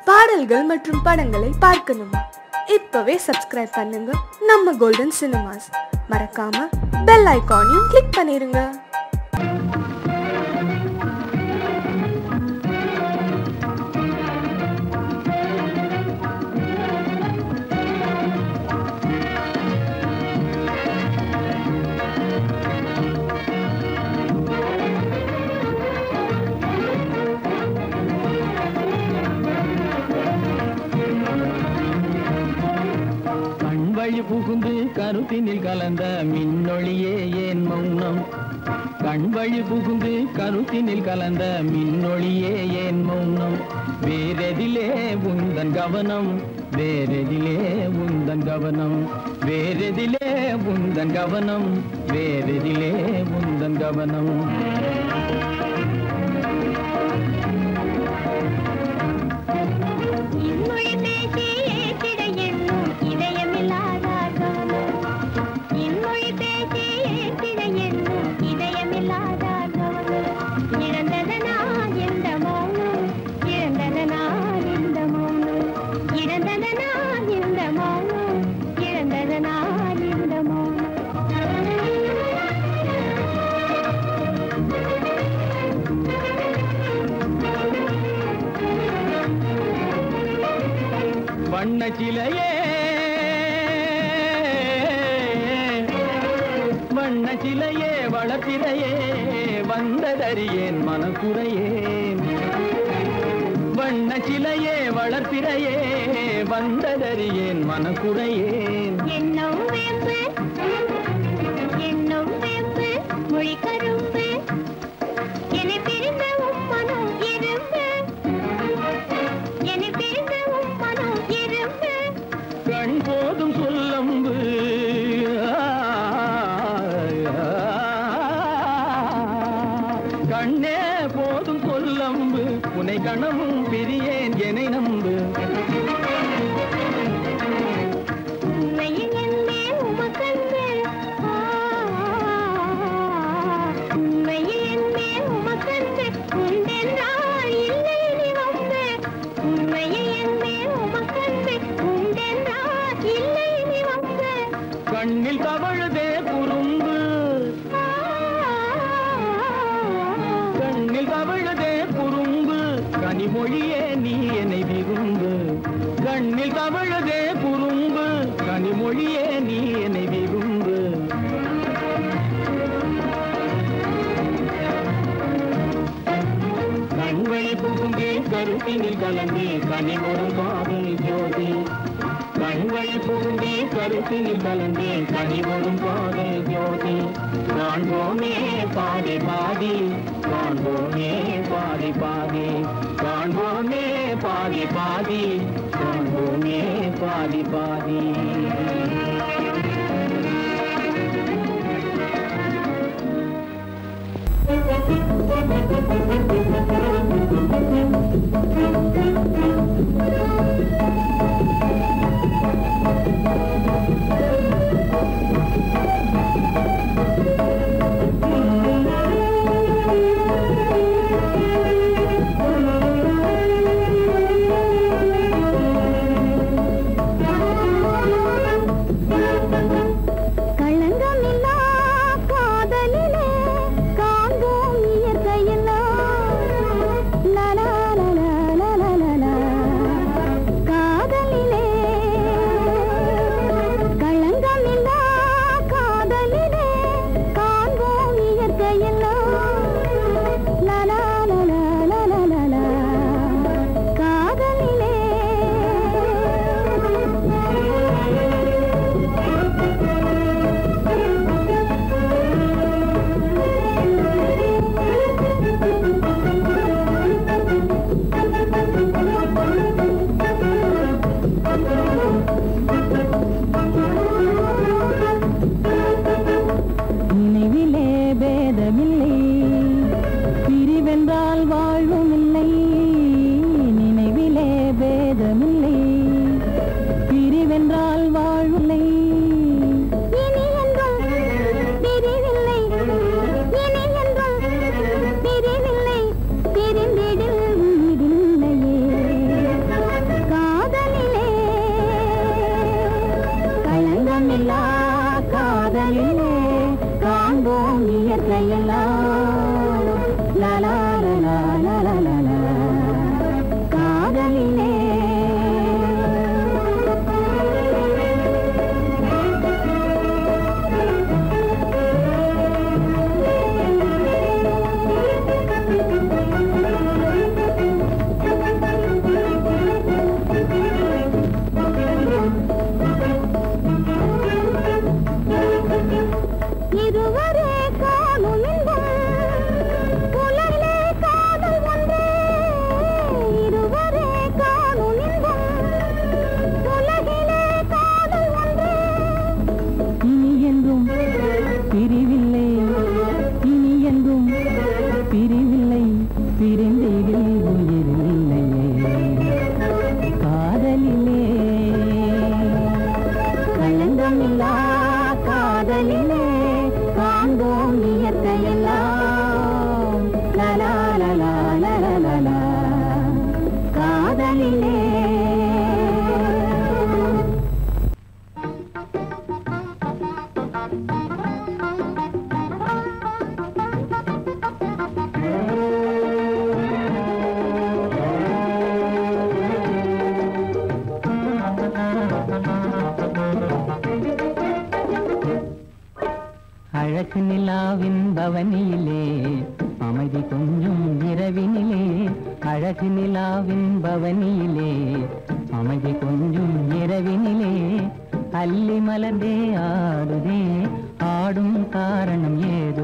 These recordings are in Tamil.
பாடல்கள் மற்றும் படங்களை பார்க்கணுமா இப்பவே சப்ஸ்கிரைப் பண்ணுங்க நம்ம கோல்டன் சினிமாஸ் மறக்காம பெல் ஐகானையும் கிளிக் பண்ணிருங்க கண்வழி புகுந்து கருத்தினில் கலந்த மின்னொளியே ஏன் மௌனம் கண்வழி புகுந்து கருத்தினில் கலந்த மின்னொளியே ஏன் மௌனம் வேறெதிலே உந்தன் கவனம் வேறெதிலே உந்தன் கவனம் வேறெதிலே உந்தன் கவனம் வேறெதிலே உந்தன் கவனம் இன்மொழி பேசி ஏற்றிட எண்ணும் இதயமில்லாதார் கவனம். இன்மொழி பேசி ஏற்றிட எண்ணும் இதயமில்லாதார் கவனம். இழந்ததனால் இந்த மௌனம், இழந்ததனால் இந்த மௌனம். இழந்ததனால் இந்த மௌனம், இழந்ததனால் இந்த மௌனம். வண்ண சிலையே வண்ண சிலையே வளர்த்திரையே வந்ததறியேன் மனக்குறையேன் வண்ண சிலையே வளர்த்திரையே வந்ததறியேன் மனக்குறையேன் எண்ணம் வேம்பு எண்ணம் வேம்பு மொழி கரும்பு என்னை பிரிந்த உம் மனம் இரும்பு என்னை பிரிந்த உம் மனம் இரும்பு கண் போதும் சொல்லம்பு கண்ணே போதும் சொல்லம்பு உனை கணமும் பிரியேன் எனை நம்பு உண்மையில் என்னே உமக்கன்பு ஆ, உண்மையில் என்னே உமக்கன்பு உண்டென்றால் இல்லை நீ வம்பு உண்மையில் என்னே உமக்கன்பு உண்டென்றால் இல்லை நீ வம்பு கண்ணில் தவழுதே குறும்பு கண்ணில் தவழுதே குறும்பு கனிமொழியே நீ என்னை விரும்பு கண்ணில் தவழுதே குறும்பு கனிமொழியே நீ என்னை விரும்பு கண்வழி புகுந்தே கருத்தினில் கலந்தே கனிமொரும் காதல் ஜோதி கண்வழி புகுந்தே கருத்தினில் கலந்தே கனிமொரும் காதல் ஜோதி காண்போமே பாதி பாதி காண்போமே பாதி பாதி காண்போமே பாதி பாதி காண்போமே பாதி பாதி களங்கமில்லா காதலிலே காண்போம் இயற்கையெல்லாம் லலா லலா லலா லலா. காதலிலே களங்கமில்லா காதலிலே காண்போம் இயற்கையெல்லாம் லலா லலா லலா லலா. காதலிலே நினைவிலே பேதமில்லை பிரிவென்றால் வாழ்வும் இல்லை நினைவிலே பேதமில்லை பிரிவென்றால் வாழ்வில்லை இனி என்றும் பிரிவில்லை இனி என்றும் பிரிவில்லை பிரிந்திடில் உயிரில்லையே காதலிலே அழகு நிலாவின் பவனியிலே அமைதி கொஞ்சம் இரவினிலே அழகு நிலாவின் பவனியிலே அமைதி கொஞ்சம் இரவினிலே அல்லி மலர்ந்தே ஆடுதே ஆடும் காரணம் ஏதோ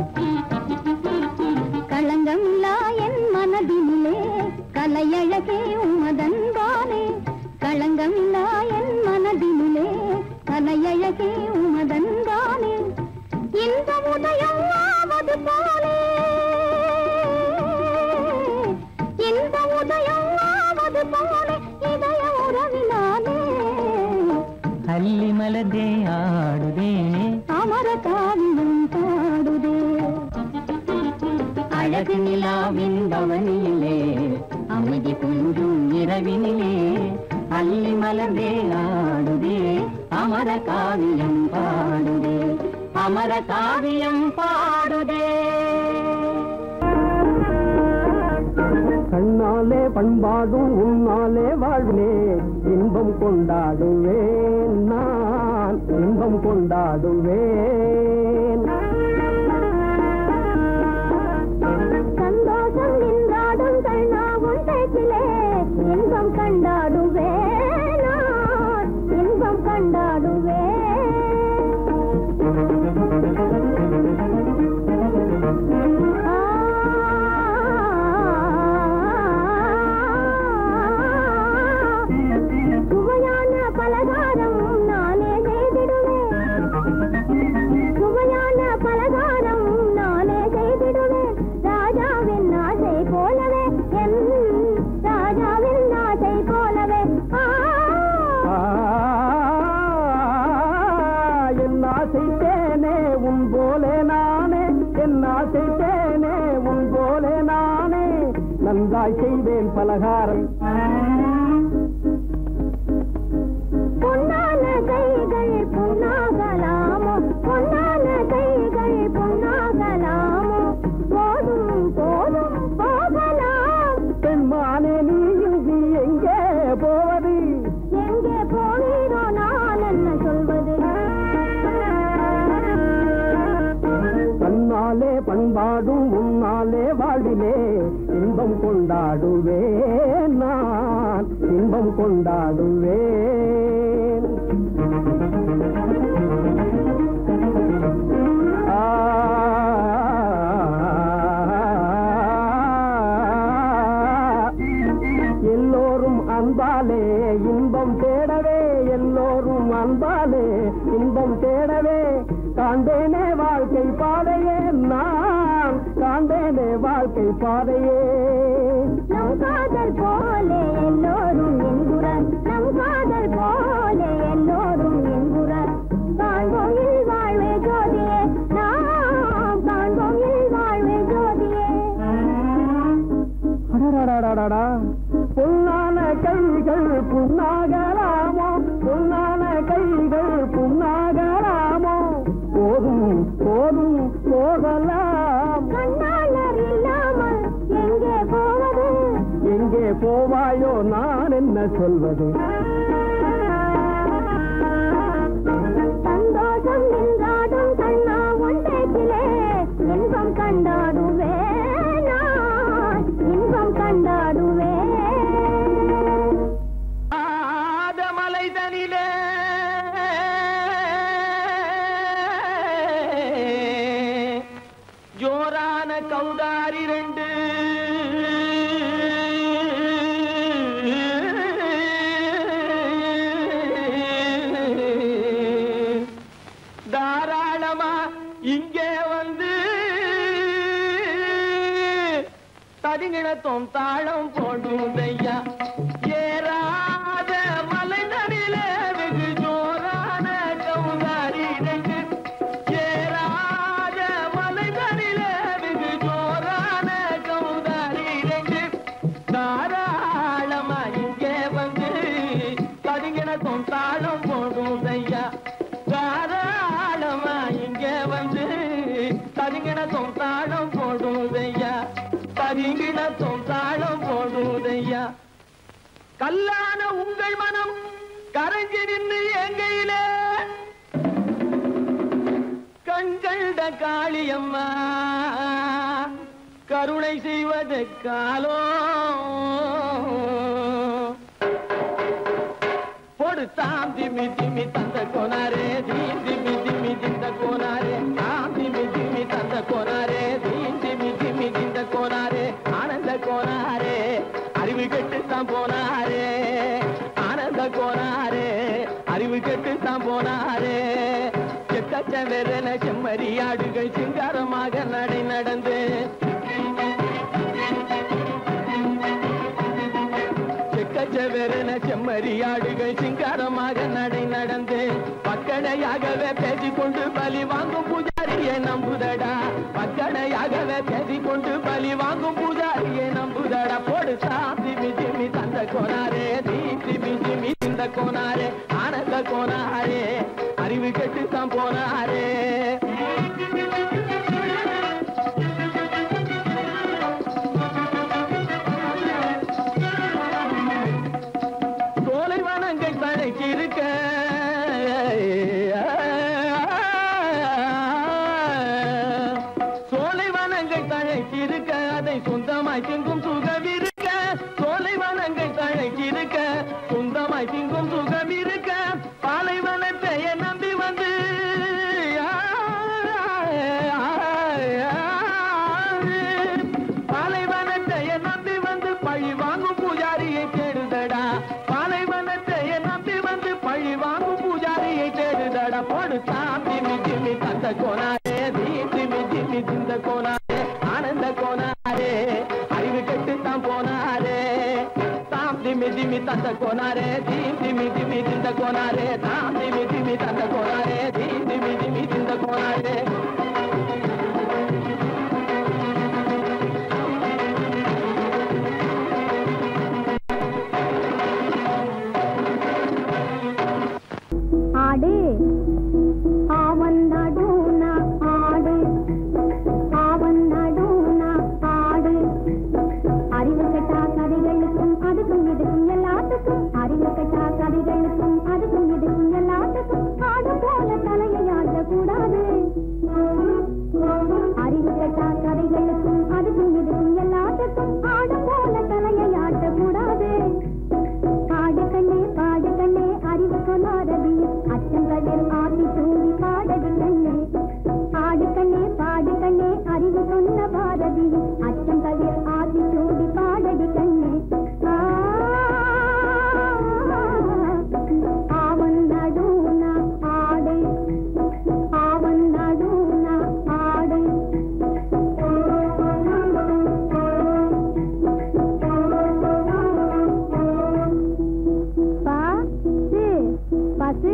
களங்கமில்லா என் மனதினிலே கலையழகே உமதன்பானே களங்கமில்லா என் மனதினிலே கலையழகே உமதன்பானே இந்த உதயம் ஆவது போலே இந்த உதயம் ஆவது போலே இதய உறவினாலே அல்லி மலர்ந்தே ஆடுதே அமர காவியம் பாடுதே அழகு நிலாவின் பவனியிலே அமைதி கொஞ்சம் இரவினிலே அல்லி மலர்ந்தே ஆடுதே அமர காவியம் பாடுதே அமர காவியம் பாடுதே கண்ணாலே பண்பாடும் உன்னாலே வாழ்விலே இன்பம் கொண்டாடுவேன் நான் இன்பம் கொண்டாடுவேன் சந்தோஷம் நின்றாடும் கண்ணாவும் பேச்சிலே இன்பம் கண்டாடுவே நான் இன்பம் கண்டாடுவே சுவையான பலகாரம் நானே செய்திடுவேன் சுவையான பலகாரம் நானே செய்திடுவேன் ராஜாவின் ஆசை போலவே என் ராஜாவின் ஆசை போலவே ஆ, ஆ, என் ஆசை தேனே உன் போலே நானே என் ஆசை தேனே உன் போலே நானே நன்றாய் செய்வேன் பலகாரம் பொன்னான கைகள் பொன்னாகலாமோ பொன்னான கைகள் பொன்னாகலாமோ போதும் போதும் போகலாம் பெண்மானே நீயும் நீ எங்கே போவது எங்கே போகிறோ நான் என்ன சொல்வது தன்னாலே பண்பாடும் உன்னாலே வாழ்விலே இன்பம் கொண்டாடுவேன் நான் இன்பம் கொண்டாடுவேன் ஆ, எல்லோரும் அன்பாலே இன்பம் தேடவே எல்லோரும் அன்பாலே இன்பம் தேடவே காண்டேனே வாழ்க்கை பாதையே நான் காண்டேனே வாழ்க்கை பாதையே நம் காதல் போலே எல்லோரும் என்குறார் நம் காதல் போலே எல்லோரும் என்குறார் காண்போம் இல் வாழ்வே ஜோதியே நாம் காண்போம் இல் வாழ்வே ஜோதியே அடடடடடடா. பொன்னான கைகள் புண்ணாகலாமோ பொன்னான கைகள் புண்ணாகலாமோ போதும் போதும் போகலாம் கண்ணாளர் இல்லாமல் எங்கே போவது எங்கே போவாயோ நான் என்ன சொல்வது சந்தோஷம் நின்றாடும் கண்ணா ஒன்றேக்கிலே இன்பம் கண்டாடுவே நான் இன்பம் கண்டாடுவே ஆதமலை தனிலே ஜோரான கௌதாரி ரெண்டு தாராளமா இங்கே வந்து ததிங்கிணத்தும் தாளம் போடுதையா ஏறாத மலை நடிலே வெகு ஜோரான கௌதாரி ரெண்டு ஏறாத மலை நடிலே வெகு ஜோரான கௌதாரி ரெண்டு தாராளமா தாளம் போடுதையா தாராளமா இங்க வந்து தருங்கின தாளம் போடுதையா தருங்கின தாளம் போடுதையா கல்லான உங்கள் மனம் கரைஞ்சு நின்று எங்கையிலே கண்கண்ட காளியம்மா கருணை செய்வது காலோ பொடு தாம் திமி திமி தந்த கோனாரே தீம் திமி திமி திந்த கோனாரே தாம் திமி திமி தந்த கோனாரே தீம் திமி திமி திந்த கோனாரே ஆனந்த கோனாரே அறிவு கெட்டு தான் போனாரே ஆனந்த கோனாரே அறிவு கெட்டு தான் போனாரே செக்கச்ச வெறன செம்மறியாடுகள் சிங்காரமாக நடை நடந்து செக்கச்சவெறன செம்மறியாடுகள் சிங்காரமாக நடை நடந்து பக்கடையாகவே பேசிக்கொண்டு பலி வாங்கும் பூஜாரியை நம்புதடா பக்கடையாகவே பேசிக்கொண்டு பலி வாங்கும் பூஜாரியை நம்புதடா போடு சாந்தி மிஜிமி தந்த கோனாரே தீப்தி மிஜிமி இந்த கோனாரே ஆனந்த கோனாரே அறிவு கெட்டு தான் போனாரே சோலை வனங்கள் தழைக்கு இருக்க சோலை வனங்கள் தழைக்கு இருக்க அதை சொந்தமாய் திங்கும் சுகம் இருக்க சோலை வனங்கள் தழைக்கு இருக்க சொந்தமாய் திங்கும் சுகம் இருக்க பாலைவனத்தை நம்பி வந்து பாலைவனத்தை நம்பி வந்து பழி வாங்கும் பூஜாரியை தேடுதடா பாலைவனத்தை நம்பி வந்து பழி வாங்கும் பூஜாரியை தேடுதடா போடு சாமி மிஜிமி தந்த கோனாரே தீமி ஜிமி திந்த கோனாரே ஆனந்த கோனாரே அறிவு கெட்டு தான் போனாரே தாம் திமி திமி தந்த கோனாரே தீம் திமி திமி திந்த கோனாரே தாம் திமி திமி தந்த கோனாரே தீம் திமி திமி திந்த கோனாரே ஆடு அவன் நடுன ஆடு அவன் நடுன ஆடு அறிவு கெட்டா கதைகளுக்கும் அதுக்கும் இதுக்கும் எல்லாத்துக்கும் அறிவு கெட்டா கதைகளுக்கும் அதுக்கும் இதுக்கும் எல்லாத்துக்கும் ஆடு போல தலையை ஆட்டக்கூடாது அறிவு கெட்டா கதைகளுக்கும் அதுக்கும் இதுக்கும் எல்லாத்துக்கும் ஆடு போல தலையை ஆட்டக்கூடாது பாடு கண்ணே பாடு கண்ணே அறிவு சொல்லாதது அச்சங்களில் ஆதி தூவி பாடது கண்ணே பாடு கண்ணே பாடு கண்ணே அறிவு சொன்ன பாரதி அச்சங்களில் ஆதி தூவி பாடடி கண்ணே ஆ, அவன் நடுன ஆடு அவன் நடுன ஆடு பசு பசு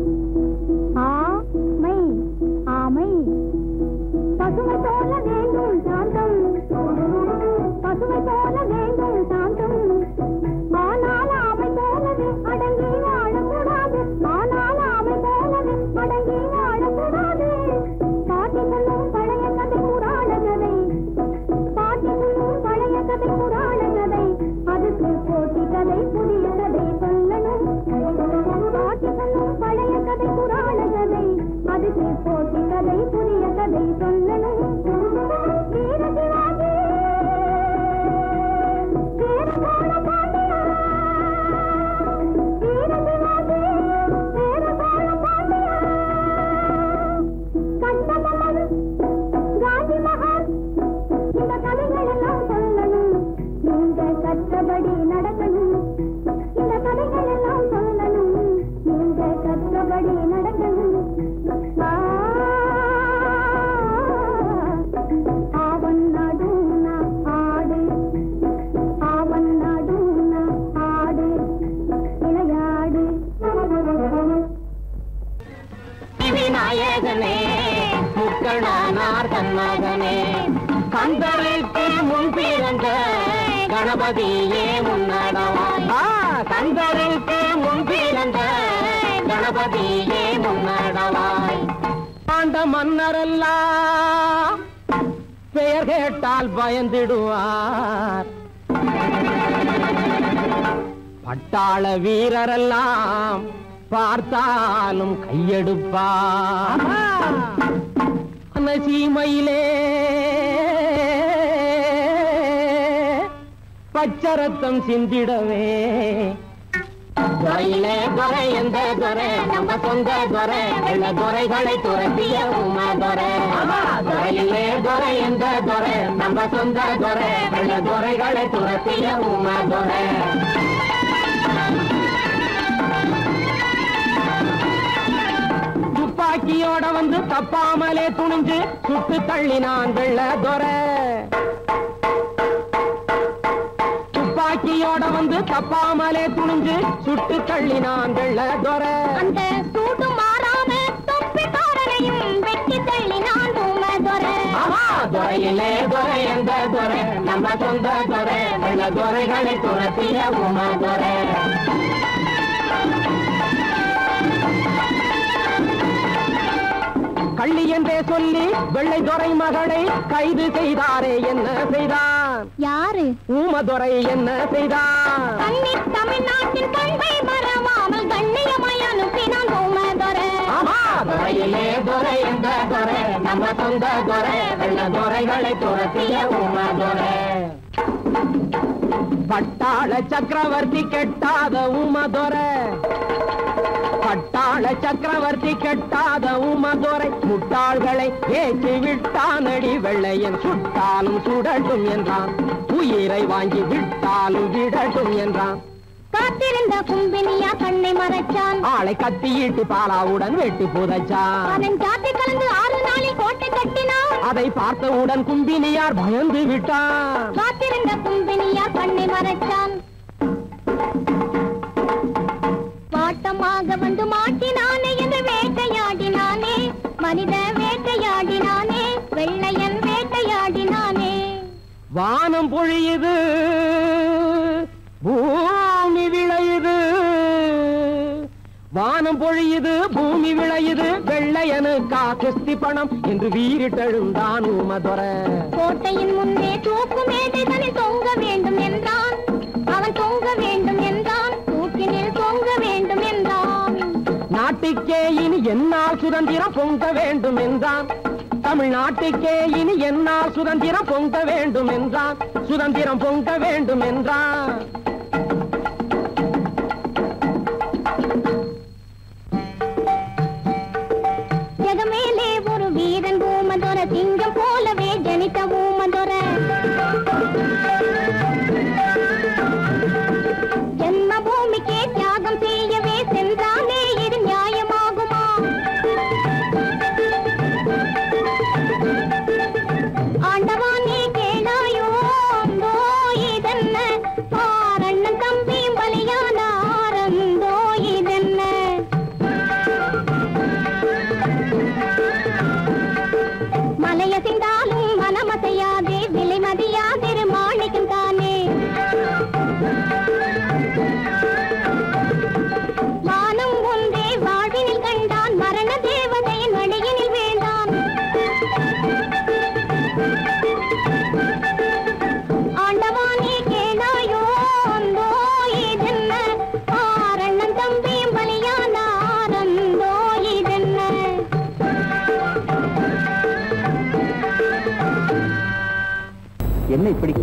ஆமை ஆமை பசுமை போல வேண்டும் சாந்தம் பசுமை போல வேண்டும் சாந்தம் ஆனால் ஆமை போலவே அடங்கி வாழக்கூடாது ஆனால் ஆமை போலவே அடங்கி வாழக்கூடாது பாட்டி சொல்லும் பழைய கதை புராண கதை பாட்டி சொல்லும் பழைய கதை புராண கதை அதுக்கு போட்டி கதை புதிய கதை சொல்லணும் பாட்டி சொல்லும் பழைய கதை புராண கதை அதுக்கு போட்டி கதை புதிய கதை சொல்லணும் வீர சிவாஜி வீரசோழ பாண்டியா வீர சிவாஜி வீரசோழ பாண்டியா கண்டபொம்மன் காந்தி மகான் இந்த கதைகள் எல்லாம் சொல்லணும் நீங்க கற்றபடி நடக்கணும் இந்த கதைகள் எல்லாம் சொல்லணும் நீங்க கற்றபடி நடக்கணும் ஆ, அவன் நடுன ஆடு அவன் நடுன ஆடு விளையாடு விநாயகனே முக்கணனார் தன்மகனே கந்தருக்கு முன் பிறந்த கணபதியே முன்னடவாய் கந்தருக்கு முன் பிறந்த மன்னரெல்லாம் பெயர் கேட்டால் பயந்திடுவார் பட்டாள வீரரெல்லாம் பார்த்தாலும் கையெடுப்பார் அந்த சீமையிலே பச்சரத்தம் சிந்திடவே துறையிலே துறை எந்த துறை நம்ம சொந்த துறை வெள்ள துறைகளை துரத்திய உமா துறை துறையிலே துறை எந்த துறை நம்ம சொந்த துறை வெள்ள துறைகளை துரத்திய உமா துறை துப்பாக்கியோட வந்து தப்பாமலே துணிஞ்சு சுட்டு தள்ளினான் வெள்ள துறை துப்பாக்கியோட வந்து தப்பாமலே துணிஞ்சு சுட்டு தள்ளினான் வெள்ள துறை அந்த சூடு மாறாம தொப்பி தோரணையும் வெட்டி தள்ளினான் ஊமதுரை ஆஹா, துறையிலே துறை எந்த துறை நம்ம சொந்த துறை வெள்ள துறைகளை துரத்திய உமா துறை கள்ளி என்றே சொல்லி வெள்ளை துறை மகளை கைது செய்தாரே என்ன செய்தான் யாரு ஊமதுரை என்ன செய்தான் கண்ணீர் தமிழ்நாட்டின் பண்பை மறவாமல் கண்ணியமாய் அனுப்பினான் ஊமதுரை ஆமா துறையிலே துறை எந்த துறை நம்ம சொந்த துறை வெள்ள துறைகளை துரத்திய உமதுரை பட்டாள சக்கரவர்த்தி கெட்டாத உமதுரை பட்டாள சக்கரவர்த்தி கெட்டாத உமதுரை முட்டாள்களை ஏற்றி விட்டானடி வெள்ளையன் சுட்டாலும் சுடட்டும் என்றான் உயிரை வாங்கி விட்டாலும் விடட்டும் என்றான் காத்திருந்த கும்பினியா கண்ணை மறைச்சான் ஆளை கத்தியிட்டு பாலாவுடன் வெட்டி புதைச்சான் அவன் ஜாதி கலந்து ஆறு நாளில் கோட்டை கட்டினான் அதை பார்த்தவுடன் கும்பினியார் பயந்து விட்டான் காத்திருந்த கும்பினியா கண்ணை மறைச்சான் வாட்டமாக வந்து மாட்டினானே என்று வேட்டையாடினானே மனித வேட்டையாடினானே வெள்ளையன் வேட்டையாடினானே வானம் பொழியுது பூமி விளையுது வானம் பொழியுது பூமி விளையுது வெள்ளையனுக்கா கிஸ்தி பணம் என்று வீரிட்டெழுந்தான் உமதுர கோட்டையின் முன்னே தூக்கு மேடைதனில் தொங்க வேண்டும் என்றான் அவன் தொங்க வேண்டும் என்றான் தூக்கினில் தொங்க வேண்டும் என்றான் நாட்டுக்கே இனி என்னால் சுதந்திரம் பொங்க வேண்டும் என்றான் தமிழ்நாட்டுக்கே இனி என்னால் சுதந்திரம் பொங்க வேண்டும் என்றான் சுதந்திரம் பொங்க வேண்டும் என்றான் ஜெகமேலே ஒரு வீரன் ஊமதொர சிங்கம் போலவே ஜனித்த ஊமதொர ஜென்ம பூமிக்கே தியாகம் செய்யவே சென்றானே இது நியாயமாகுமா ஆண்டவானே கேளாயோ அந்தோ இதென்ன ஆரண்ணன் தம்பியும் பலியான ஆரந்தோ இதென்ன மலையசிந்தாலும் மனமசையாதே விலை மதியாதிரு மாணிக்கம் தானே வானம் ஒன்றே வாழ்வினில் கண்டான் மரண தேவதையின் வழியினில் வேண்டான் ஆண்டவானே கேளாயோ அந்தோ இதென்ன ஆரண்ணன் தம்பியும் பலியான ஆரந்தோ இதென்ன என்ன இப்படி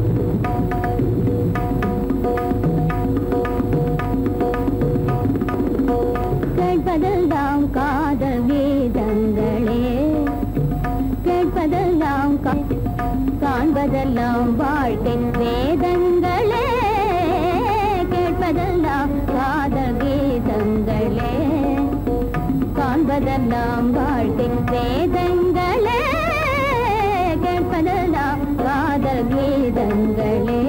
கேட்பதெல்லாம் காதல் வேதங்களே கேட்பதெல்லாம் கா- காண்பதெல்லாம் வாழ்க்கை வேதங்களே கேட்பதெல்லாம் காதல் வேதங்களே காண்பதெல்லாம் வாழ்க்கை வேதங்களே கேட்பதெல்லாம் காதல் வேதங்களே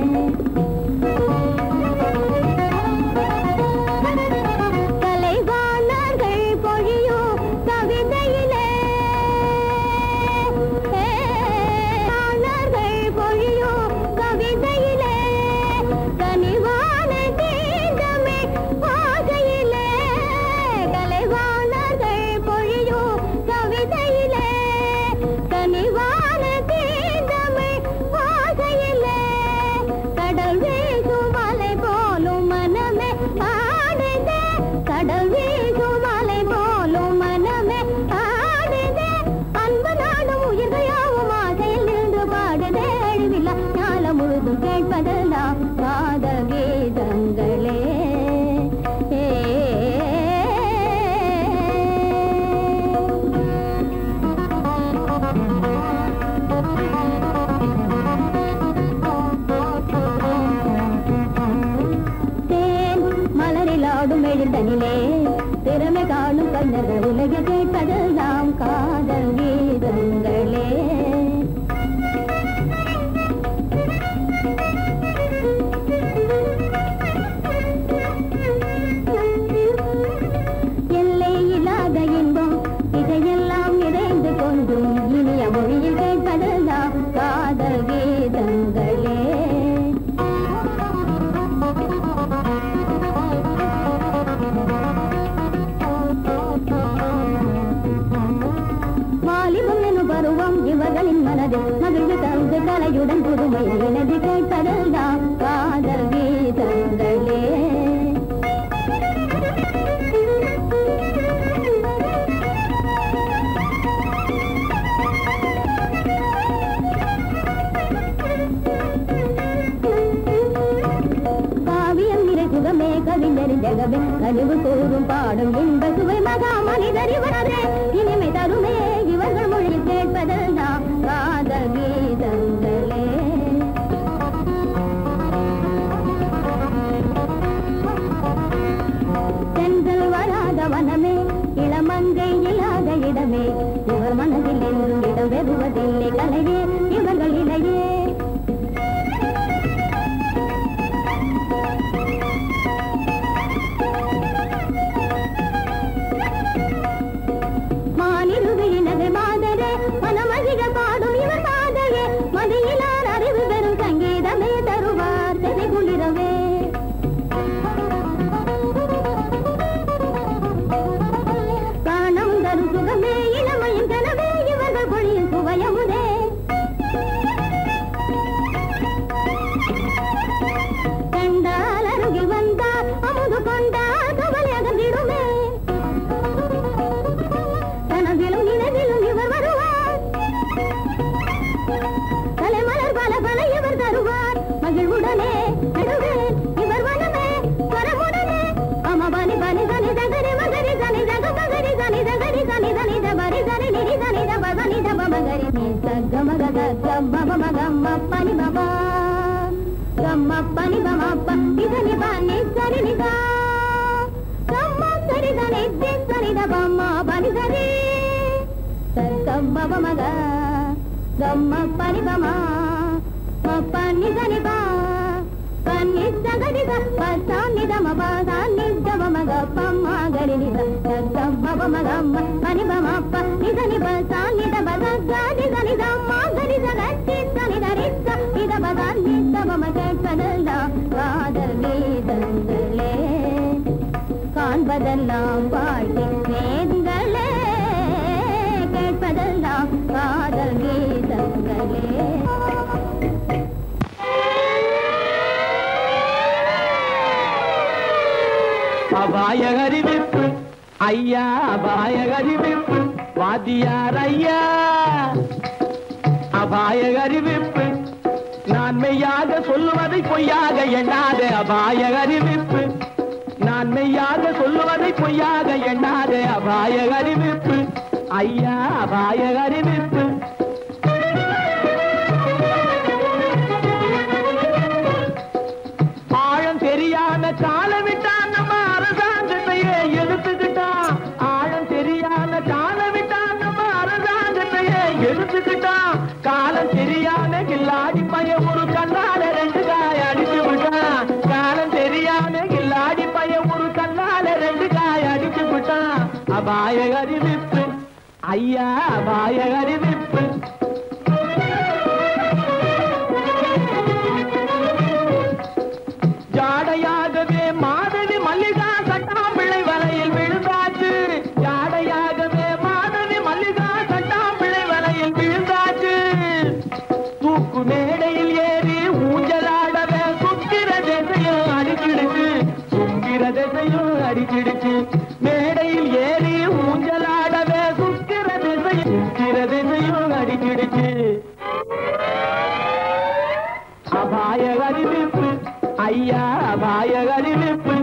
கலைவாணர்கள் பொழியோ கவிதையிலே வாணர்கள் பொழியோ கவிதையிலே கனிவான கீதமே ஆகையிலே கலைவாணர்கள் பொழியோ கடல் வீசும் மலை போலும் மனமே ஆடுதே அன்பு நாடும் உயிர்கள் யாவும் ஆசையில் நின்று பாடுதே அழிவில்லா ஞாலம் முழுதும் கேட்பதெல்லாம் காதல் கீதங்களே தேன் மலரில் ஆடும் எழுந்தனிலே திறமை காணும் கண்ணர்கள் உலகில் கேட்பதெல்லாம் காதல் கீதங்களே எல்லை இல்லாத இன்பம் இதையெல்லாம் நிறைந்து கொண்டும் இனிய மொழியில் கேட்பதெல்லாம் காதல் கீதங்களே வாலிபம் எனும் பருவம் இவர்களின் மனதில் மகிழ்வு தந்து கலையுடன் புதுமை எனது கேட்பதெல்லாம் காதல் கீதங்களே காவியம் நிறை சுகமே கவிஞரின் ஜெகமே கனிவு கூறும் பாடும் இன்ப சுவை மகா மனிதர் இவரே இனிமை தருமே இவர்கள் மொழியில் கேட்பதெல்லாம் காதல் கீதங்களே சென்றல் வராத வனமே இளமங்கை இல்லாத இடமே இவர் மனதில் என்றும் இடம் பெறுவதில்லை கலையே இவர்கள் இலையே மானிருவிழினகை மாதரே மனமதிக பாடும் இவர் மாதையே மதியிலார் அறிவு பெறும் சங்கீதமே தருவார் செவி குளிரவே காணம் தரும் சுகமே இளமையின் கனவே இவர்கள் பொழியும் சுவையமுதே கண்டால் அருகில் வந்தால் அமுது கொண்டால் கவலை அகன்றிடுமே கனவிலும் நினைவிலும் இவர் வருவார் தலைமலர் பல பல இவர் தருவார் மகிழ்வுடனே நடுவேன் இவர் வனமே வரமுடனே அம பனி பனி சனி தகரி மகரி சனி தக மகரி சனி தகரி சனி தனி தபரி சனி நிரி சனி தப சனி தப மகரி நீ சக மக கம்ம பம கம்ம பனி பமா கம்ம பனி பம ப இதனி பனி சரி நிதா கம்ம சரி சனி தி சனி தபம்ம பனி சரி சர்க்கம்ம பமக கம்ம பனி பமா ம பனி சனி பா பனி சகரி த பசானி தம பசானி தம மக பம்ம கரி நித சர்க்கம்ம பமக ம பனி பம ப நிதனி பசானி த பசானி சனி தம்ம கரி சகரி சனி தரி ச இத பசானி தம மக கதல்லாம் காதல் கீதங்களே காண்பதெல்லாம் வாழ்க்கை வேதங்களே கேட்பதெல்லாம் காதல் கீதங்களே அபாய அறிவிப்பு ஐயா அபாய அறிவிப்பு வாத்தியார் ஐயா அபாய அறிவிப்பு நான் மெய்யாக சொல்லுவதை பொய்யாக எண்ணாத அபாய அறிவிப்பு நான் மெய்யாக சொல்லுவதை பொய்யாக எண்ணாத அபாய அறிவிப்பு ஐயா அபாய அறிவிப்பு ஆழம் தெரியாத கால விட்டான் நம்ம அரசாங்கத்தையே எடுத்துக்கிட்டான் ஆழம் தெரியாத கால விட்டான் நம்ம அரசாங்கத்தையே எடுத்துக்கிட்டான் காலம் தெரியாத கில்லாடி பைய ஒரு கண்ணால ரெண்டு காய அடிச்சு விட்டான் காலம் தெரியாத கில்லாடி பைய ஒரு கண்ணால ரெண்டு காய அடிச்சு விட்டான் அபாய அறிவிப்பு ஐயா அபாய அறிவிப்பு ஜாடையாகவே மாதவி மல்லிகா சட்டாம்பிள்ளை வலையில் விழுந்தாச்சு ஜாடையாகவே மாதவி மல்லிகா சட்டாம்பிள்ளை வலையில் விழுந்தாச்சு தூக்கு மேடையில் ஏறி ஊஞ்சலாடவே சுக்கிர திசையும் அடிக்கிடுச்சு சுக்கிர திசையும் அடிச்சிடுச்சு மேடையில் ஏறி ஊஞ்சலாடவே சுக்கிர திசையும் சுக்கிர திசையும் அடிச்சிடுச்சு அபாய அறிவிப்பு ஐயா அபாய அறிவிப்பு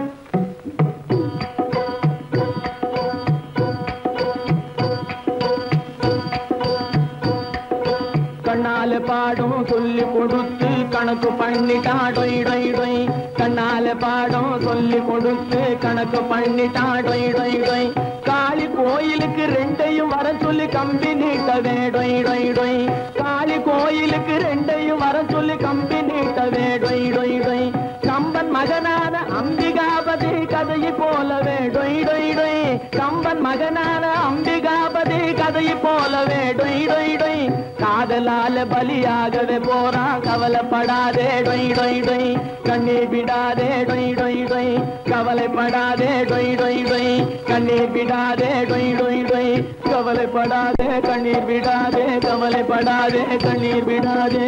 கண்ணால பாடம் சொல்லி கொடுத்து கணக்கு பண்ணிட்டா டொய் டொய் டொய் கண்ணால பாடம் சொல்லி கொடுத்து கணக்கு பண்ணிட்டா டொய் டொய் டொய் காளி கோயிலுக்கு ரெண்டையும் வர சொல்லி கம்பி நீட்டவே டொய் டொய் டொய் காளி கோயிலுக்கு ரெண்டையும் வர சொல்லி கம்பி நீட்டவே டொய் டொய் டொய் கம்பன் மகனான அம்பிகாபதி கதையை போலவே டொய் டொய் டொய் கம்பன் மகனான அம்பிகாபதி கதையை போலவே டொய் டொய் டொய் காதலால பலியாகவே போறான் கவலைப்படாதே டொய் டொய் டொய் கண்ணீர் விடாதே டொய் டொய் டொய் கவலைப்படாதே டொய் டொய் டொய் கண்ணீர் விடாதே டொய் டொய் டொய் கவலைப்படாதே கண்ணீர் விடாதே கவலைப்படாதே கண்ணீர் விடாதே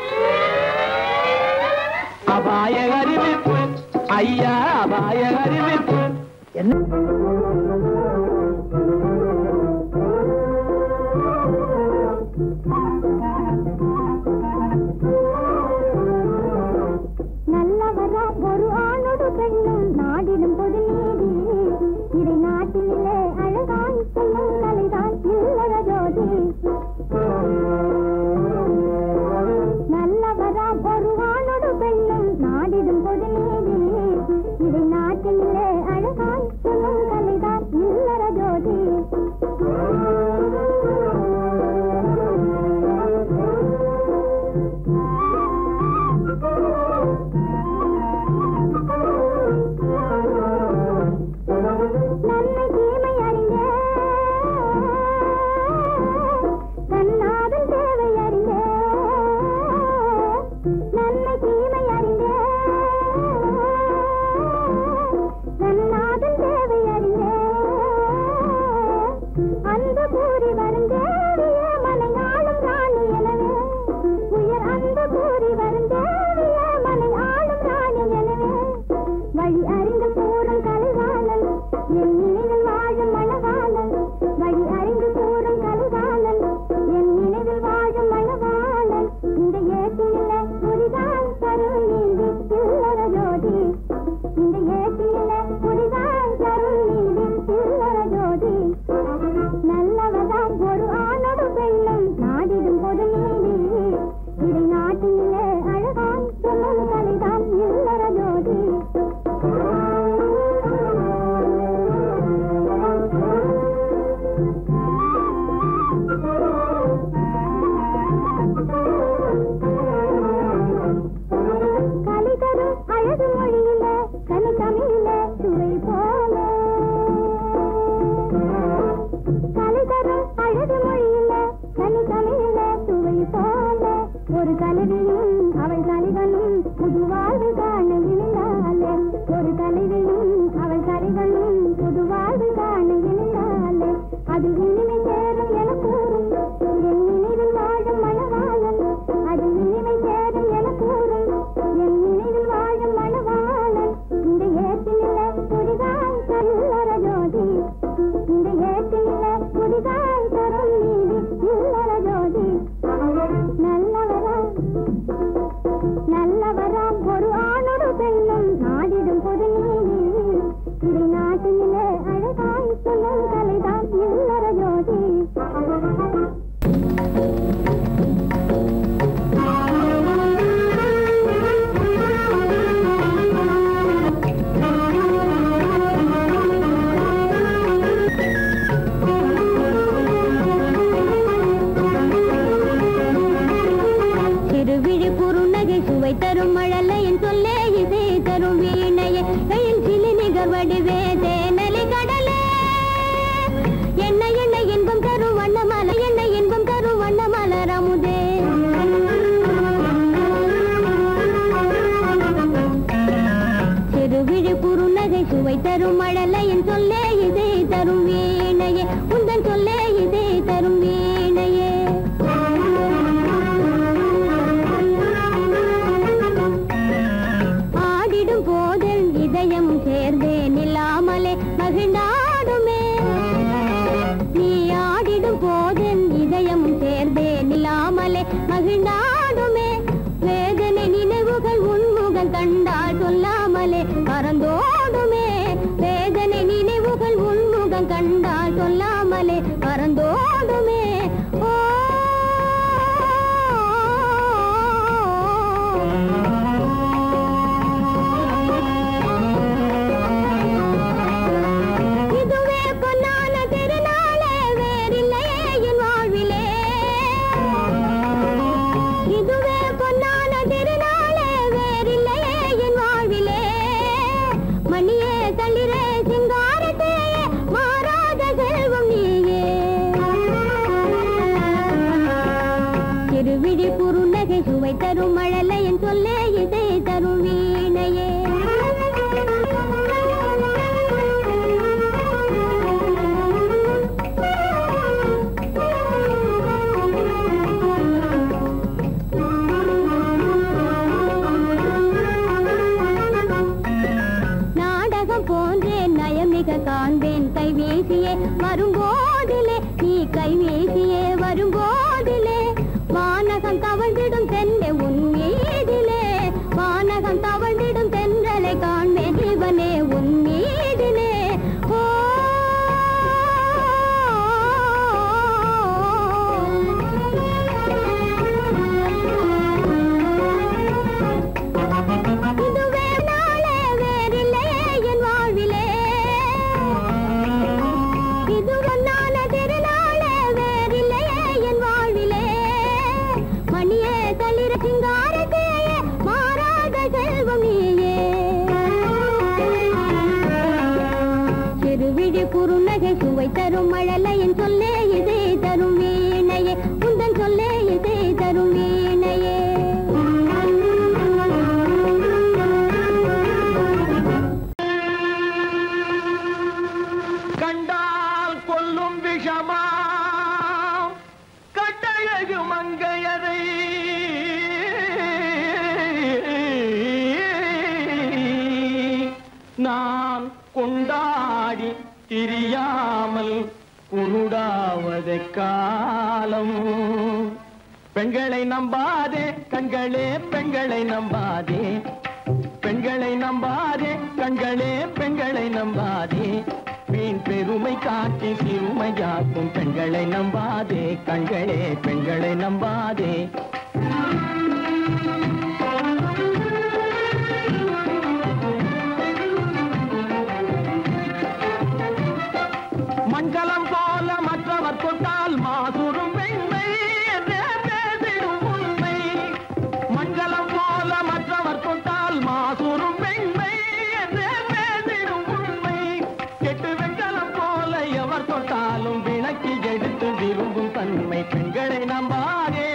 அபாய அறிவிப்பு ஐயா அபாய அறிவிப்பு நல்லவரா ஒரு ஆணோடு பெண்ணும் நாடிடும் பொது நீதி இதை நாட்டினிலே அழகாய் சொல்லும் கலைதான் இல்லற ஜோதி நல்லவரா ஒரு ஆணோடு பெண்ணும் நாடிடும் பொது நீதி இதை நாட்டினிலே அழகாய் சொல்லும் கலைதான் இல்லற ஜோதி நன்மை தீமை அறிந்த கண்ணாதன் தேவை அறிந்த நன்மை தீமை அறிந்த கண்ணாதன் தேவை அறிந்த அன்பு கூறி வருந்தேவிய மனையாளும் ராணி எனவே உயர் அன்பு கூறி வருந்தேவிய மனை ஆளும் ராணி எனவே வழி அறிந்து கூறும் கலைவாளன் என் நினைவில் வாழும் மணவாளன் வழி அறிந்து கூறும் கலைவாளன் என் நினைவில் வாழும் மணவாளன் இந்த ஏட்டியில புரிதான் தரும் நீதி சில்லற ஜோதி இந்த ஏட்டியில புரிதான் தரும் நீதி சில்லற ஜோதி நல்லவதான் ஒரு ஆணோடு பெண்ணும் நாடிடும் பொது நீதி இதை நாட்டினிலே அழகாய் சொல்லும் கலைதான் இல்லற ஜோதி கலை தரும் அழகு மொழியில கனி தமிழில சுவை போல கலை தரும் அழகு மொழியில கனி தமிழில சுவை போல ஒரு கலவியும் அவள் கலைவனும் புது வாழ்வு காண இணைந்தாலே ஒரு கலவியும் அவள் கலைவனும் புது வாழ்வு காண இணைந்தாலே அது இனிமை சேரும் என கூறும் என் நினைவில் வாழும் மணவாளன் அது இனிமை சேரும் என கூறும் என் நினைவில் வாழும் மணவாளன் இந்த ஏற்றினில புரிதான் கல்லற ஜோதி இந்த ஏற்றினில புரிதான் தரும் நீதி இல்லற ஜோதி நல்லவரா நல்லவராம் ஒரு ஆணோடு பெண்ணும் நாடிடும் பொது நீதி இதை நாட்டினிலே அழகாய் சொல்லும் கலைதான் இல்லற ஜோதி திருவிழி குறுநகை சுவை தரும் மழலையின் சொல்லே இசை தரும் வீணையே கையின் சிலி நிகர் வடிவே தேனலி கடலே என்ன என்ன இன்பம் தரும் வண்ணமல என்ன இன்பம் தரும் வண்ணமலர் அமுதே திருவிழி குறுநகை சுவை தரும் மழலையின் சொல்லே இசை தரும் வீணையே உந்தன் சொல்லே இசை தரும் வீணையே ஆடிடும் போதில் இதயம் சேர்ந்தே நில்லாமலே முகம் கண்டால் சொல்லாமலே பறந்தோடுமே ஓ இதுவே பொன்னான திருநாளே வேறில்லையே என் வாழ்விலே இதுவே பொன்னான திருநாளே வேறில்லையே என் வாழ்விலே மணியே தளிரே சிங்காரத்தே மாறாத செல்வம் நீயே திருவிழி குறுநகை சுவை தரும் மழலையின் சொல்லே இசை தரும் வீணையே நாடகம் போன்றேன் நயமிக காண்பேன் கை வீசியே வரும்போதிலே நீ கை வீசியே வரும்போதிலே வானகம் தவழ்ந்திடும் தென்னை உன் மீதிலே வானகம் தவழ்ந்திடும் தென்றலை காண்பேன் இவனே உன் மீதிலே ஓ இதுவே நாளே வேறில்லையே என் வாழ்விலே இது ஒன்னான திருநாளே வேறில்லையே என் வாழ்விலே மணியே தளிர சிங்காரத்தே மாறாத செல்வம் நீயே சிறுவிழி குறுநகை சுவை தரும் மழலையின் சொல்லே இதை தரும் வீணையே உந்தன் சொல்லே இதை தரும் வீணையே கண்டால் கொல்லும் விஷமா கட்டழகு மங்கையரை நான் கொண்டாடி திரியாமல் குருடாவதை காலம் பெண்களை நம்பாதே கண்களே பெண்களை நம்பாதே பெண்களை நம்பாதே கண்களே பெண்களை நம்பாதே வீண் பெருமை காட்டி சிறுமையாக்கும் பெண்களை நம்பாதே கண்களே பெண்களை நம்பாதே மண்கலம் போல மற்றவர் தொட்டால் மாசுரும் பெண்மை என்றே பேசிடும் உண்மை மண்கலம் போல மற்றவர் தொட்டால் மாசுரும் பெண்மை என்றே பேசிடும் உண்மை கெட்டு வெண்கலம் போல எவர் தொட்டாலும் விளக்கி எடுத்து விரும்பும் தன்மை பெண்களை நம்பாதே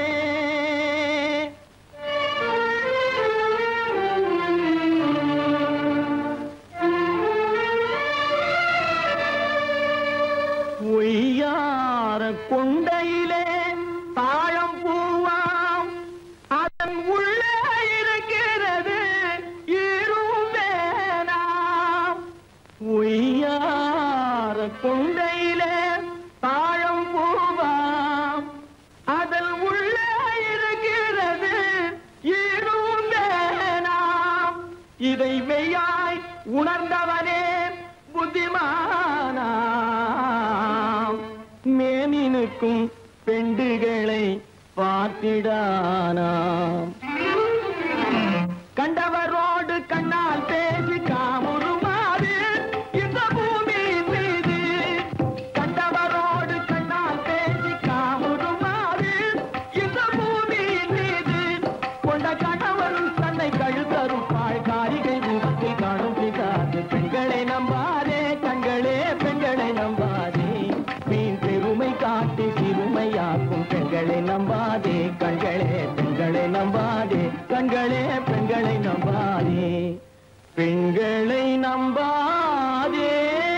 ஒய்யார கொண்டையிலே தாழம் பூவாம் அதன் உள்ளே இருக்கிறது ஈரும் வேணாம் ஒய்யார கொண்டையிலே தாழம் பூவாம் அதன் உள்ளே இருக்கிறது ஈரும் வேணாம் இதை மெய்யாய் உணர்ந்தவனே புத்திமானாம் மேனினுக்கும் பெண்டுகளை பார்த்திடானாம் கண்டவரோடு கண்ணால் பேசி காமுறுமாறு இந்த பூமியின் மீது கண்டவரோடு கண்ணால் பேசி காமுறுமாறு இந்த பூமியின் மீது கொண்ட கணவன் தன்னை கழுத்தறுப்பாள் காரிகை ரூபத்தில் காணும் பிதாது பெண்களை நம்பாதே கண்களே பெண்களை நம்பாதே மீன் பெருமை காட்டி சிறுமையாக்கும் பெண்களை நம்பாதே கண்களே பெண்களை நம்பாதே கண்களே பெண்களை நம்பாதே பெண்களை நம்பாதே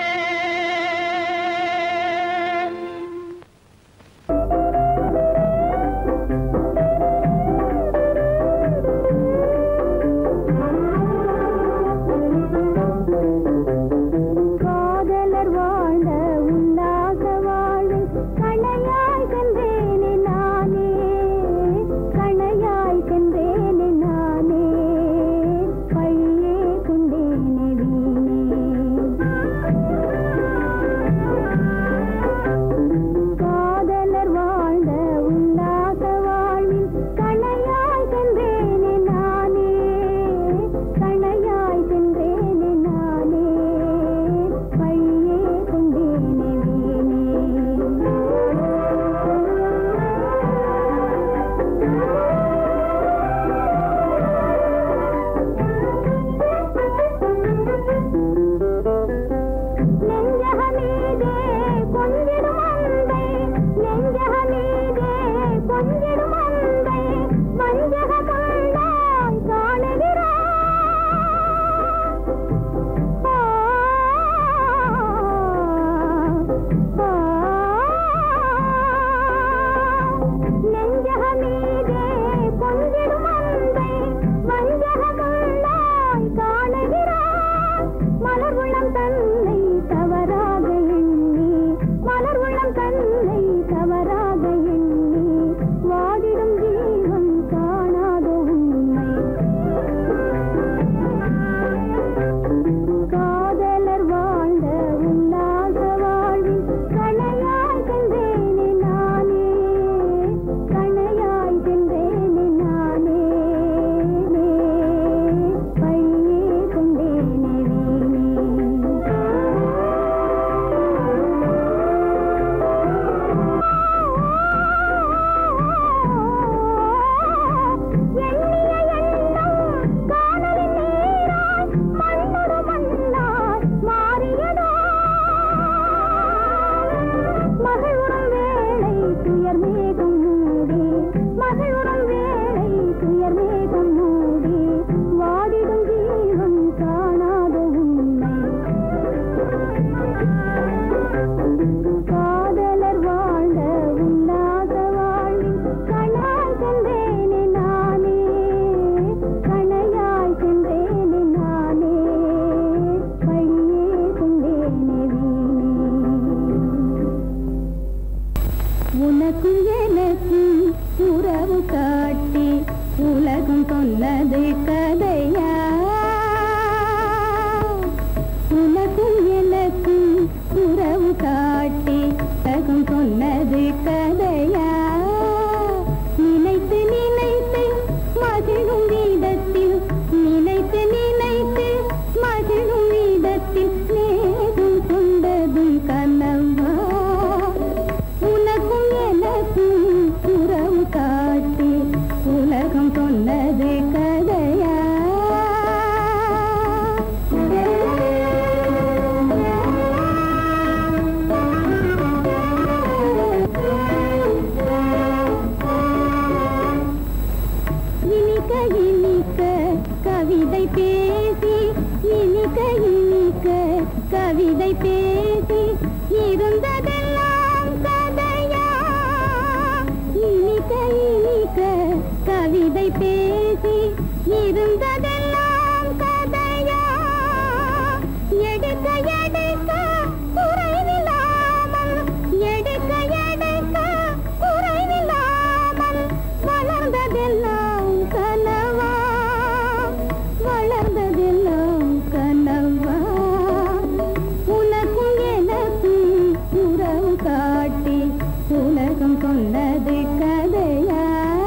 காதலர் வாழ்ந்த உல்லாச வாழ்வில் கணையாய் சென்றேனே நானே கணையாய் சென்றேனே நானே பழியே கொண்டேனே வீணே சொன்னது கதையா உனக்கும் எனக்கும் உறவு காட்டி உலகம் சொன்னது கதையா நினைத்து நினைத்து மகிழும் வீதத்தில் நினைத்து நினைத்து மகிழும் வீதத்தில் நேரும் கொண்டதும் கனவா உனக்கும் எனக்கும் உறவு காட்டி உலகம் சொன்னது கதையா இனிக்க இனிக்க கவிதை பேசி இனிக்க இனிக்க கவிதை பேசி இருந்ததெல்லாம் கதையா இனிக்க இனிக்க கவிதை பேசி இருந்ததெல்லாம் கதையா எடுக்க எடுக்க குறைவில்லாமல் எடுக்க எடுக்க குறைவில்லாமல் வளர்ந்ததெல்லாம் கனவா வளர்ந்ததெல்லாம் கனவா உனக்கும் எனக்கும் உறவு காட்டி உலகம் சொன்னது கதையா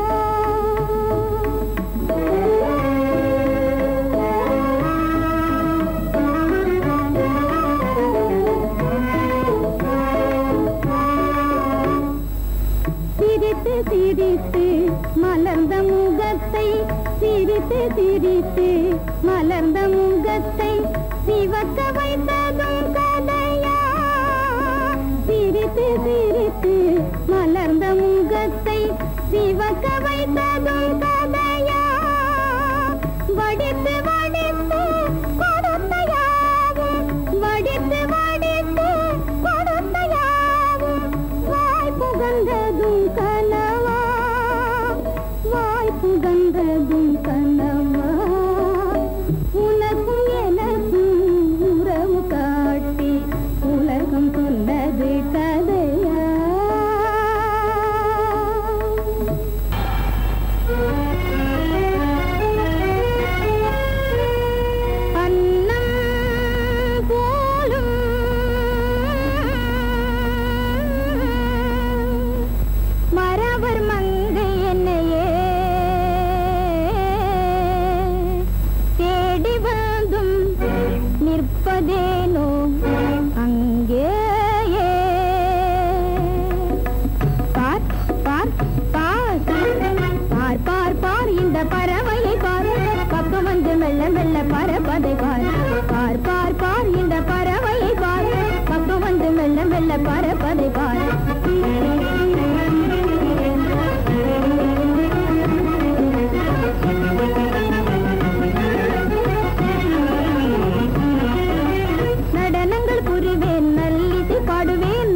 சிரித்து சிரித்து மலர்ந்த முகத்தை சிரித்து சிரித்து மலர்ந்த முகத்தை சிவக்க வைத்ததும் கதையா சிரித்து சிரித்து மலர்ந்த முகத்தை சிவக்க வைத்ததும் கதையா வடித்து வடித்து கொடுத்த யாவும் வடித்து வடித்து கொடுத்த யாவும் வாய் புகழ்ந்ததும் கனவா வாய் புகழ்ந்ததும் கனவா உனக்கும் எனக்கும் உறவு காட்டி உலகம் சொன்னது கதையா அன்னம் போலும் மரவர் மங்கை என்னையே தேடி வந்தும் நிற்பதேனோ அங்கேயே பார் பார் பார் பார் பார் பார் இந்த பறவையை பார் பக்கம் வந்து மெல்ல மெல்ல பறப்பதை பார் பார் பார் பார் இந்த பறவையை பார் பக்கம் வந்து மெல்ல மெல்ல பறப்பதை பார் நடனங்கள் புரிவேன் நல்லிசை பாடுவேன்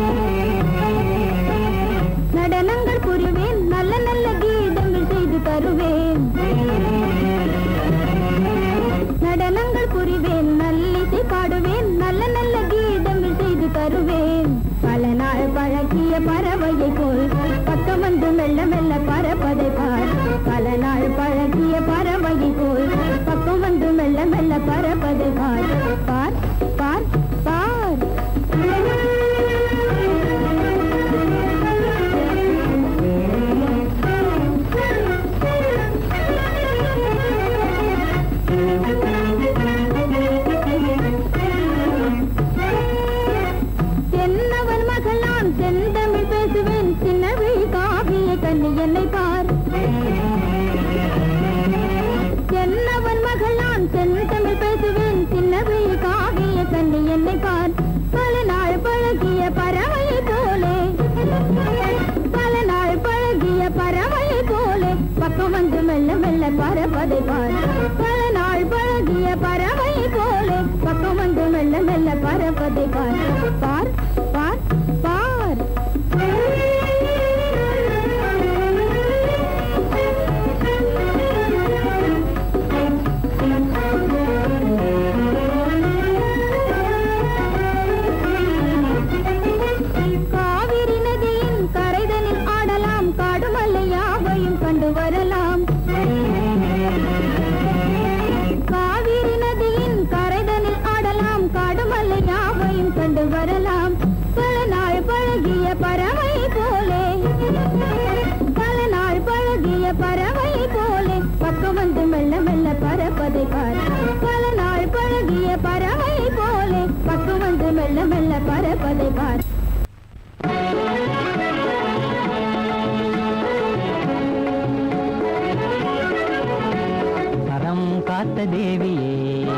நடனங்கள் புரிவேன் நல்ல நல்ல கீதங்கள் செய்து தருவேன் நடனங்கள் புரிவேன் நல்லிசை பாடுவேன் நல்ல நல்ல கீதங்கள் செய்து தருவேன் பல நாள் பழகிய பறவையை போல் பக்கம் வந்து மெல்ல மெல்ல பறப்பதை பார் பல நாள் பழகிய பறவையை போல் பக்கம் வந்து மெல்ல மெல்ல பறப்பதை பார் பார் பார் பார் தென்னவன் மகளான் செந்தமிழ் பேசுவேன் சின்னவி காவிய கண்ணி என்னை பார் தென்னவன் மகளான் செந்தமிழ் பேசுவேன் சின்னவி காவிய கண்ணி என்னை பார் பல நாள் பழகிய பறவையை போலே பல நாள் பழகிய பறவையை போலே பக்கம் வந்து மெல்ல மெல்ல பறப்பதை பார் பல நாள் பழகிய பறவையை போலே பக்கம் வந்து மெல்ல மெல்ல பறப்பதை பார் பார் பார் பார் காவிரி நதியின் கரைதனில் ஆடலாம் காடுமல்லை யாவையும் கண்டு வரலாம் கண்டு வரலாம் பல நாள் பழகிய பறவை போலே பல நாள் பழகிய பறவை போலே பக்கம் வந்து மெல்ல மெல்ல பறப்பதை பார் பல நாள் பழகிய பறவை போலே பக்கம் வந்து மெல்ல மெல்ல பறப்பதை பார் கரம் காத்த தேவியே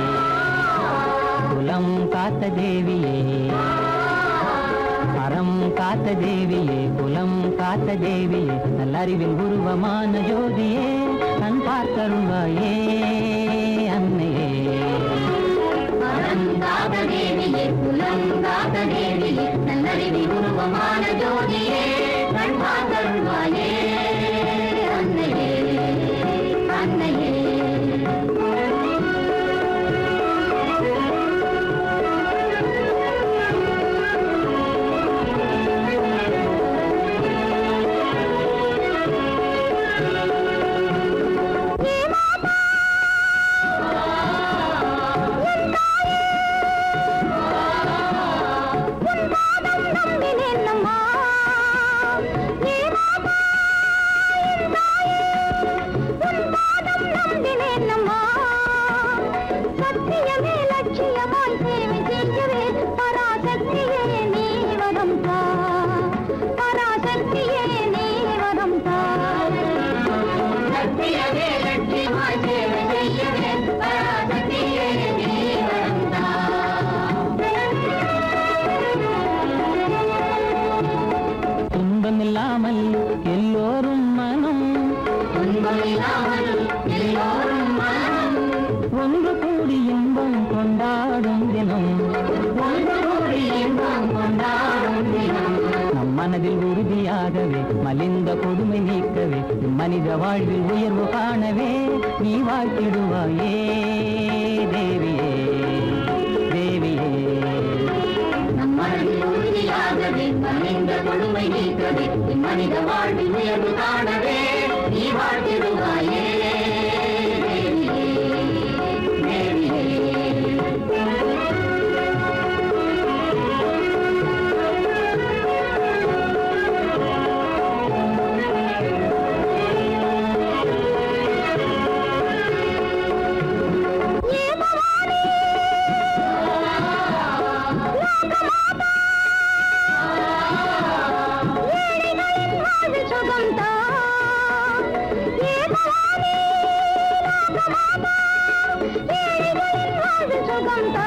குலம் காத்த தேவியே அறம் காத்த தேவியே குலம் காத்த தேவியே நல்லறிவின் உருவமான ஜோதியே கண் பார்த்தருள்வாயே அன்னையே அறங்காத தேவியே புலங்காத தேவியே நல்லறிவி உருவமான ஜோதியே கண்பாதருள்வாயே அன்னையே அன்னையே நம்பினேன்னம்மா ஏ மாமா என் தாயே உன் பாதம் நம்பினேன்னம்மா சத்தியமே லட்சியமாய் சேவை செய்யவே பராசக்தியே நீ வரம் தா பராசக்தியே நீ வரம் தா சத்தியமே லட்சியமாய் சேவை செய்யவே பராசக்தியே நீ வரம் தா துன்பமில்லாமல் எல்லோரும் மனம் ஒன்று கூடி இன்பம் கொண்டாடும் தினம் நம் மனதில் உறுதியாகவே மலிந்த கொடுமை நீக்கவே மனித வாழ்வில் உயர்வு காணவே நீ வாழ்த்திடுவாயே தேவியே தேவியே மனதில் உறுதியாகவே மனித கொடுமை நீக்கவே என் மனித வாழ்வில் உயர்வு காணவே நீ வாழ்த்திடுவாயே தேவியே, தேவியே. வாழ்வு சுகம்தா. ஏ பவானி, லோகமாதா, ஏழைகளின் வாழ்வு சுகம்தா.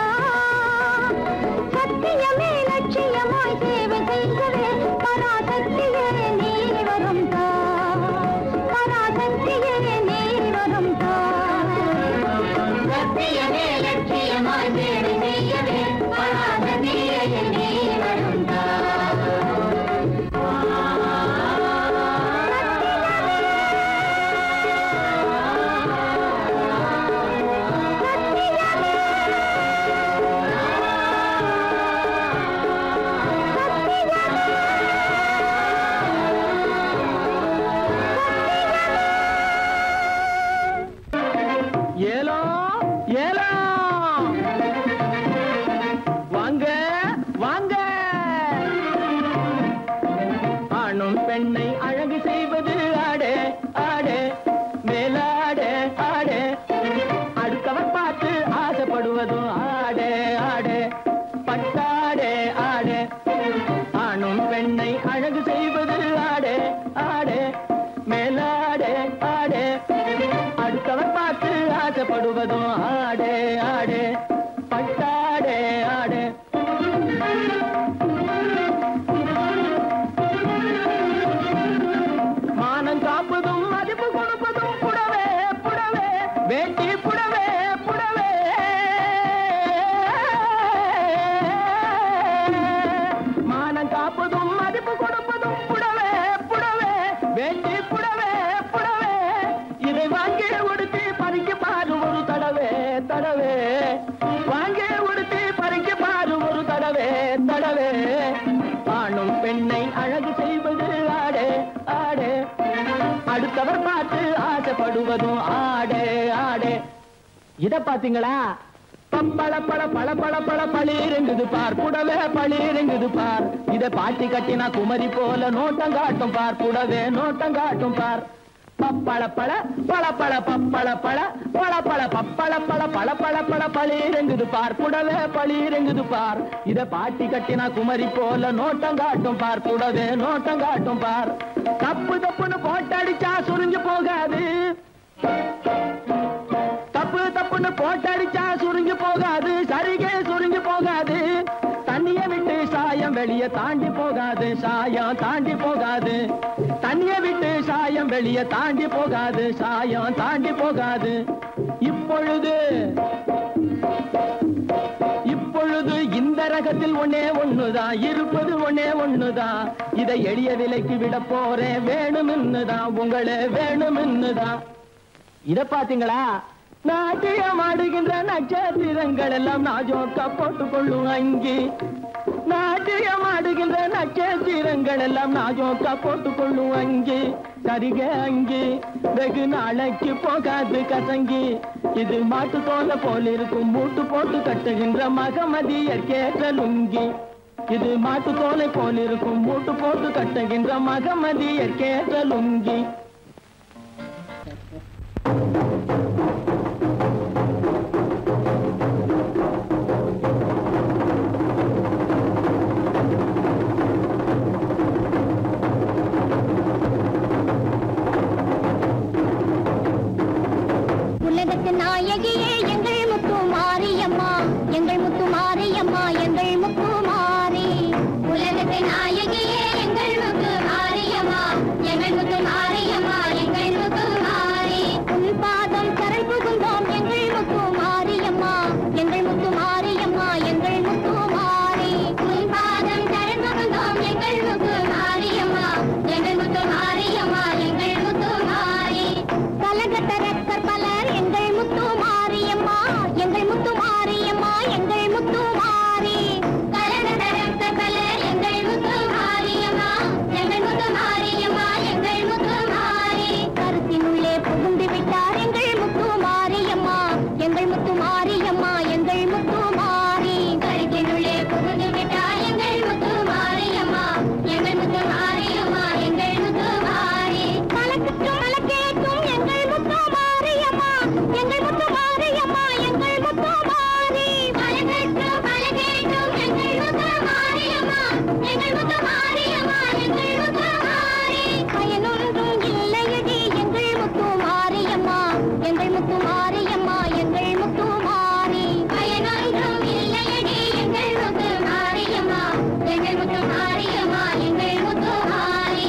சத்தியமே லட்சியமாய் சேவை செய்கவே பராசக்தியே நீ வரும் தா பராசக்தியே நீ வரும் தா சத்தியமே லட்சியமாய் சேவை செய்யவே பராசக்தியே நீ வரும் தா ஏலோ ஏலோ வாங்க வாங்க ஆணும் பெண்ணை அழகு செய்வது ஆடே ஆடே மேலாடே ஆடே அடுத்தவர் பார்த்து ஆசைப்படுவதும் ஆடே ஆடே பட்டாடே ஆடே ஆணும் பெண்ணை அழகு செய்வது ஆடே ஆடே மேலாடே ஆடே அடுத்தவர் பார்த்து ஆசைப்படுவதும் ஆடே ஆடே பட்டாடே ஆடே மானம் காப்பதும் மதிப்பு கொடுப்பதும் புடவே புடவே வேட்டி புடவே புடவே மானம் காப்பதும் மதிப்பு கொடுப்பதும் புடவே புடவே வேட்டி புடவே புடவே இதை வாங்கி உடுத்தி பறிக்க பாரு ஒரு தடவே தடவே வாங்கி உடுத்தி பறிக்க பாரு ஒரு தடவே தடவே ஆணும் பெண்ணை அழகு செய்வது ஆடே ஆடே அடுத்தவர் பார்த்து ஆசைப்படுவதும் ஆடே ஆடே இத பாத்தீங்களா பப்பள பழ பழ பழ பழ பளீரென்று பளீரெங்குது பார் புடவே பளீரெங்குது பார் இத பாட்டி கட்டினா குமரி போல நோட்டம் காட்டும் பார் புடவே நோட்டம் காட்டும் பார் பப்பள பழ பழ பழ பப்பள பழ பழ பழ பப்பள பழ பழ பழ பழ பளீரெங்குது பார் புடவே பளீரெங்குது பார் இத பாட்டி கட்டினா குமரி போல நோட்டம் காட்டும் பார் புடவே நோட்டம் காட்டும் பார் தப்பு தப்புன்னு போட்டடிச்சா சுருங்கி போகாது தப்பு தப்புன்னு போட்டடிச்சா சுருங்கி போகாது சரிகே சுருங்கி போகாது தண்ணிய விட்டு சாயம் வெளிய தாண்டி போகாது சாயம் தாண்டி போகாது தண்ணிய விட்டு சாயம் வெளிய தாண்டி போகாது சாயம் தாண்டி போகாது இப்பொழுது இப்பொழுது இந்த ரகத்தில் ஒன்னே ஒண்ணுதான் இருப்பது ஒன்னே ஒண்ணுதான் இதை எளிய விலைக்கு விட போறேன் வேணும்னுதான் உங்களே வேணும்னுதான் இத பாத்தீங்களா நாட்டியம் ஆடுகின்ற நட்சத்திரங்கள் எல்லாம் நாஜோக்கா போட்டுக் கொள்ளும் அங்கி நாட்டியம் ஆடுகின்ற நட்சத்திரங்கள் எல்லாம் நாஜோக்கா போட்டுக் கொள்ளும் அங்கி சரிக அங்கி வெகு நாளைக்கு போகாது கசங்கி இது மாட்டு தோலை போல இருக்கும் மூட்டு போட்டு கட்டுகின்ற மகமதியர் கேட்ட லுங்கி இது மாட்டு தோலை போல இருக்கும் மூட்டு போட்டு கட்டுகின்ற மகமதியர் கேட்ட லுங்கி உலகத்து நாயகியே எங்கள் முத்து மாரியம்மா எங்கள் முத்து மாரியம்மா எங்கள் முத்து மாரி உலகத்து நாயகியே எங்கள் முத்து மாரியம்மா எங்கள் முத்து மாரியம்மா எங்கள் முத்து மாரி உன் பாதம் சரண் புகுந்தோம் எங்கள் முத்து மாரியம்மா எங்கள் முத்து மாரியம்மா எங்கள் முத்து மாரி உன் பாதம் சரண் புகுந்தோம் எங்கள் முத்து மாரியம்மா எங்கள் முத்து மாரியம்மா எங்கள் முத்து மாரி கலகட்ட ரத்தர் பலர் எங்கள் முத்து மாரியம்மா எங்கள் முத்து மாரியம்மா எங்கள் முத்து மாரி கலகட்ட ரத்தர் பலர் எங்கள் முத்து மாரியம்மா எங்கள் முத்து மாரியம்மா எங்கள் முத்து மாரி கருத்தினுள்ளே புகுந்து விட்டார் எங்கள் முத்து மாரியம்மா எங்கள் முத்து மாரியம்மா எங்கள் முத்து மாரி கருத்தினுள்ளே புகுந்து விட்டார் எங்கள் முத்து மாரியம்மா எங்கள் முத்து மாரியம்மா எங்கள் முத்து மாரி கலக்கட்டும் கலக்கேட்டும் எங்கள் முத்து மாரியம்மா எங்கள் முத்து மாரியம்மா எங்கள் முத்து மாரி கலக்கட்டும் கலக்கேட்டும் எங்கள் முத்து மாரியம்மா எங்கள் முத்து மாரியம்மா எங்கள் முத்து மாரி பயனொன்றும் இல்லையடி எங்கள் முத்து மாரியம்மா எங்கள் முத்து மாரியம்மா எங்கள் முத்து மாரி பயனொன்றும் இல்லையடி எங்கள் முத்து மாரியம்மா எங்கள் முத்து மாரியம்மா எங்கள் முத்து மாரி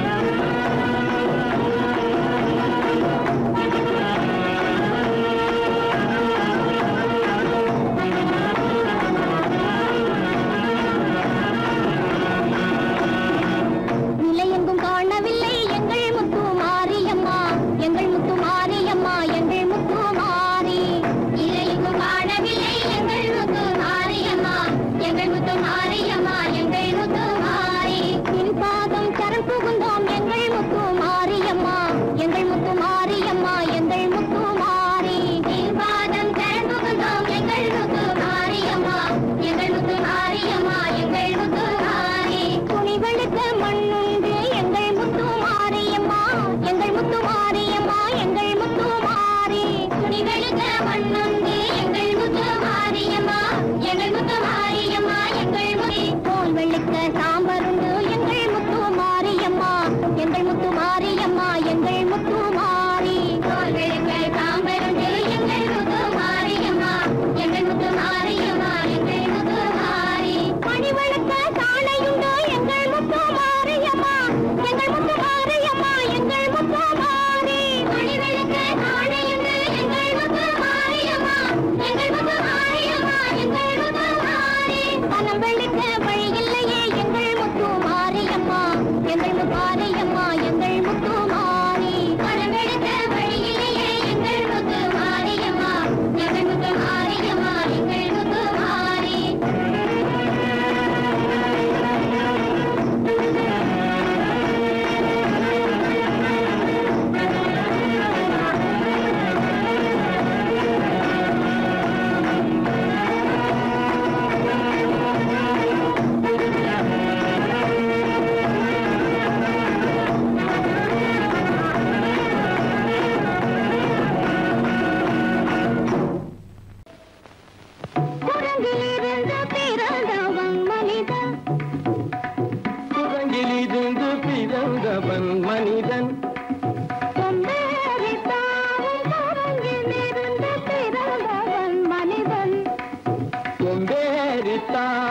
நிலையெங்கும் காணவில்லை எங்கள் முத்து மாரியம்மா எங்கள் முத்து மாரியம்மா எங்கள் முத்து மாரி நிலையெங்கும் காணவில்லை எங்கள் முத்து மாரியம்மா எங்கள் முத்து மாரியம்மா எங்கள் முத்து மாரி நின் பாதம் சரண் புகுந்தோம் எங்கள் முத்து மாரியம்மா எங்கள் முத்து மாரியம்மா எங்கள் முத்து மாரி நின் பாதம் சரண் புகுந்தோம் எங்கள் முத்து மாரியம்மா எங்கள் முத்து மாரியம்மா எங்கள் முத்து மாரி துணிவெடுக்க மண்ணுண்டு எங்கள் முத்து மாரியம்மா எங்கள் முத்து மாரியம்மா எங்கள் முத்து மாரி துணிவெடுக்க மண்ணுண்டு எங்கள் முத்து மாரியம்மா எங்கள் முத்து மாரியம்மா எங்கள் முடி தோல் வெளுக்க சாம்பருண்டு எங்கள் முத்து மாரியம்மா எங்கள் முத்து மாரியம்மா எங்கள் முத்து மாரி தோல் வெளுக்க சாம்பருண்டு எங்கள் முத்து மாரியம்மா எங்கள் முத்து மாரியம்மா எங்கள் முத்து மாரி பணிவெடுக்க சாலையுண்டு எங்கள் முத்து மாரியம்மா எங்கள் முத்து மாரியம்மா எங்கள் முத்து மாரி பணிவெடுக்க சாலையுண்டு எங்கள் முத்து மாரியம்மா எங்கள் முத்து மாரியம்மா எங்கள் முத்து மாரி பணம் வெளுக்க வழி இல்லையே எங்கள் முத்து மாரியம்மா எங்கள் முத்து மாரியம்மா எங்கள் முத்து மாரி பணம் வெளுக்க வழி இல்லையே எங்கள் முத்து மாரியம்மா எங்கள் முத்து மாரியம்மா எங்கள் முத்து மாரி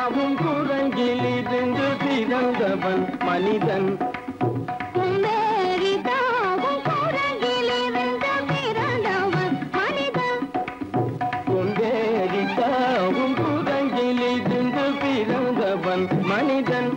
தாவும் குரங்கிலிருந்து பிறந்தவன் மனிதன் கும்பேறி தாவும் குரங்கிலிருந்து பிறந்தவன் மனிதன் கொண்டேறி தாவும் குரங்கிலிருந்து பிறந்தவன் மனிதன்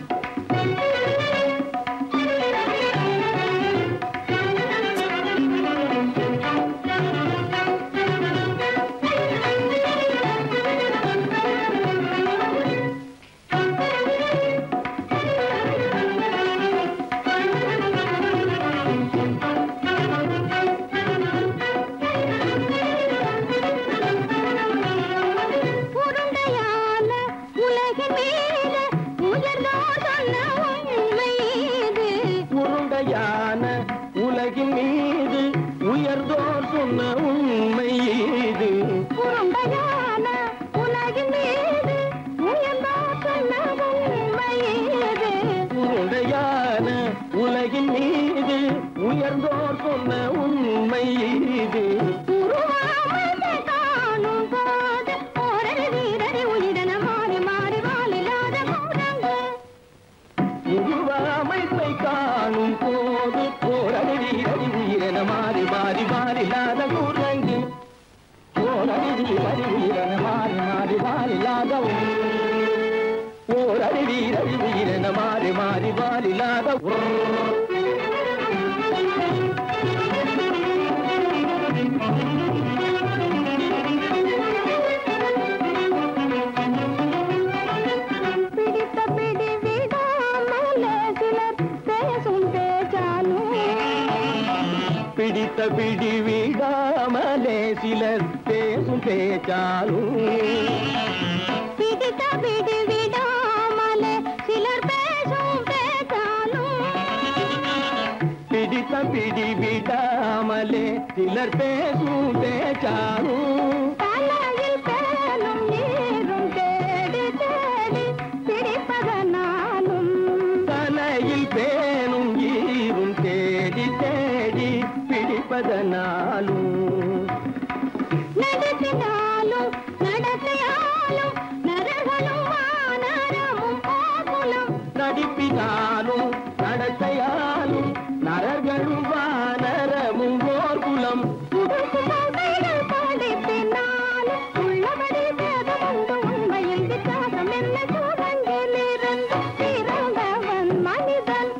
உருண்டையான உலகின் மீது உயர்ந்தோர் சொன்ன உண்மை இது உருண்டையான உலகின் மீது உயர்ந்தோர் சொன்ன உண்மை இது உருண்டையான உலகின் மீது உயர்ந்தோர் சொன்ன உண்மை இது உருண்டையான உலகின் மீது உயர்ந்தோர் சொன்ன உண்மை இது உருவாமத்தை காணும் போது ஓரடி வீரடி உயிரென மாறி மாறி வாழில்லாத குரங்கு உருவாமைப்பை காணும் போது போரடி வீரடி வீரன மாறி மாறி மாறில்லாத குரங்கு போரடி வீரடி வீரன மாறி மாறி மாறில்லாத ஓரடி வீரடி வீரன மாறி மாறி மாறில்லாத பிடித்த பிடி விடாமலே சிலர் பேசும் பேச்சாலும் பிடித்த பிடி விடாமலே சிலர் பேசும் பேச்சாலும் பிடித்த பிடி விடாமலே சிலர் பேசும் பேச்சாலும் பிடித்த பிடி விடாமலே சிலர் பேசும் பேச்சாலும் தலையில் பேலும் நீரும் தேடி தேடி பிடிப்பதனாலும் தலையில் பேணும் ஈரும் தேடி தேடி பிடிப்பதனாலும் நடத்தினாலும் நடத்தையாலும் நரகளும் வானரமும் ஆகுலம் நடிப்பினாலும் நடத்தையாலும் நரர்களும் வானரமும் ஓர் குலம் புதுசுமைகள் படிப்பினாலும் உள்ளபடி பேதமுண்டு உண்மையில் வித்தியாசம் என்ன சூழங்கிலிருந்து பிறந்தவன் மனிதன்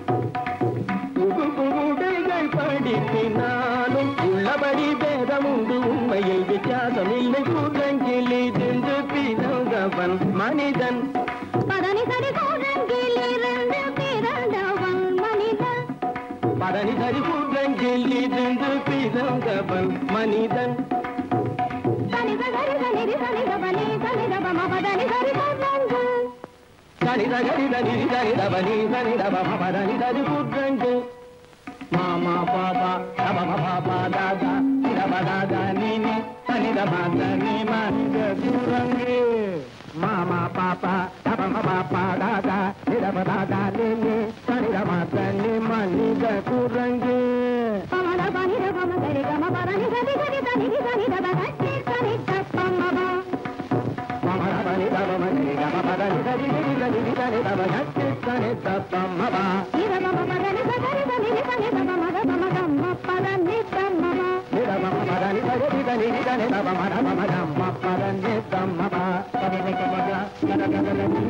புதுடைகள் படிப்பினாலும் உள்ளபடி பேதமுண்டு உண்மையில் வித்தியாசம் இல்லை குரங்கிலிருந்து பிறந்தவன் மனிதன் பதனி சரி சூழங்கிலிருந்து பிறந்தவன் மனிதன் பதனி சரி குரங்கிலிருந்து பிறந்தவன் மனிதன் சனித சரி சனிதி சனித பனி சனித பம பதனி சரி சூழங்கு சனித கரித நிதி சரிதவனி சரிதவ பதனி சரி குரங்கு மாமா பாபா தப பாபா தாதா சிதப தாதா நீனி சனித பாத நீ மனித குரங்கு மாமா பாப்பா தப பாப்பா தாதா சிதப தாதா நீனி சனித பாத நீ மனித குரங்கு பமத பனித பம சரி கம பதனி சரி சரி சனிதி சனித பகட்டி சனி தப்பமப மமரபனி தபமனி தப பதனி சரி சரி சரி சரி தப சக்தி சனி தப்பம்மபா இத பம பதனி சரி சனிதி சனித பமத பம கம்ம பதனி தம்மப நிதமம பதனி சரி சரி சரி தப மரமமதம்ம பதனி தம்மபா பதனி கமக கதகதலனி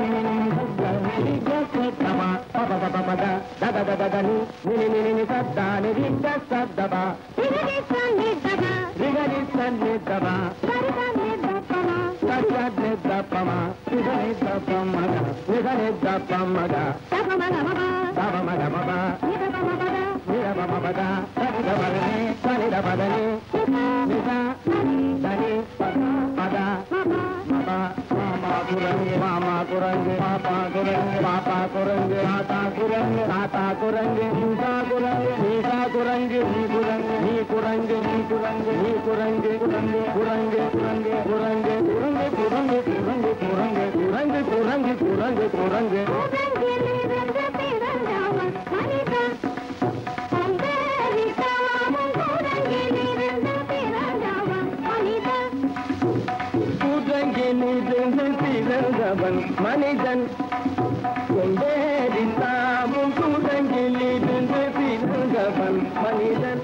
தமா பப பப மத தத தத தனி நினி நினி நி சத்தா நிதி சத்தபா இதி சனி தப ரிகரி சன்னி தபா சரி சனி தப்பம சரி தப்பமா நிதனி தப்பமக நிதனி தப்பமக தபம கமப தப மதமப இத பம பத நிதமமபத சரித பதனி சரித பதனி நித தனி பத மப மாமா குரங்கு மாமா குரங்கு பாப்பா குரங்கு பாப்பா குரங்கு ஆத்தா குரங்கு தாத்தா குரங்கு நீசா குரங்கு நீசா குரங்கு நீ குரங்கு நீ குரங்கு நீ குரங்கு நீ குரங்கு குரங்கு குரங்கு குரங்கு குரங்கு குரங்கு குரங்கு குரங்கு குரங்கு குரங்கு குரங்கு குரங்கு குரங்கு உலகிலிருந்து பிறந்தவன் மனிதன் அம்பேரித்தாவும் உலகிலிருந்து பிறந்தவன் மனிதன் குரங்கிலிருந்து பிறந்த பிறந்தவன் மனிதன் கொண்டேறி தாமும் குரங்கில் இருந்து பிறந்தவன் மனிதன்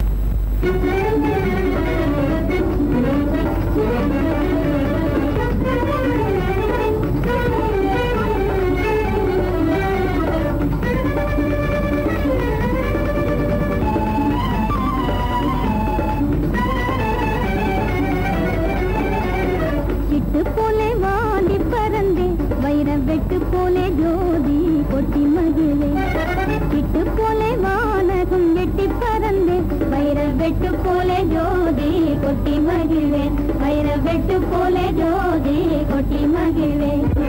சிட்டு போலே வாடி பறந்தே வைர வெட்டு போலே ஜோதி கொட்டி மகிழே சிட்டு போலே வானகம் வெட்டி பறந்தே வைர வெட்டு போலே ஜோதி கொட்டி மகிழே வைர வெட்டு போலே ஜோதி கொட்டி மகிழே